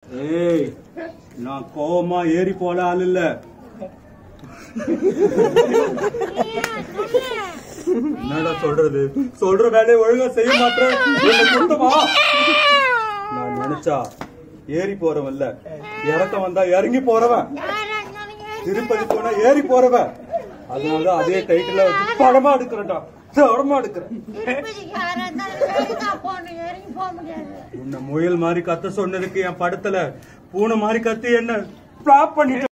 ஏய் நான் கோவமா ஏறி போல ஆள் இல்ல என்னடா சொல்றது சொல்ற வேலையை ஒழுங்கா செய்ய மாட்டேன் என்ன கூட்டமா நான் நினைச்சா ஏறி போறவன் இல்ல இறக்க வந்தா இறங்கி போறவன் திருப்பதி போனா ஏறி போறவன் அதனாலதான் அதே டைட்டில வச்சு படமா எடுக்கிறேன்டா படமா எடுக்கிறேன் உன்னை முயல் மாதிரி கத்த சொன்னதுக்கு என் படத்துல பூனை மாதிரி கத்தி என்ன பிளாப் பண்ணிட்டு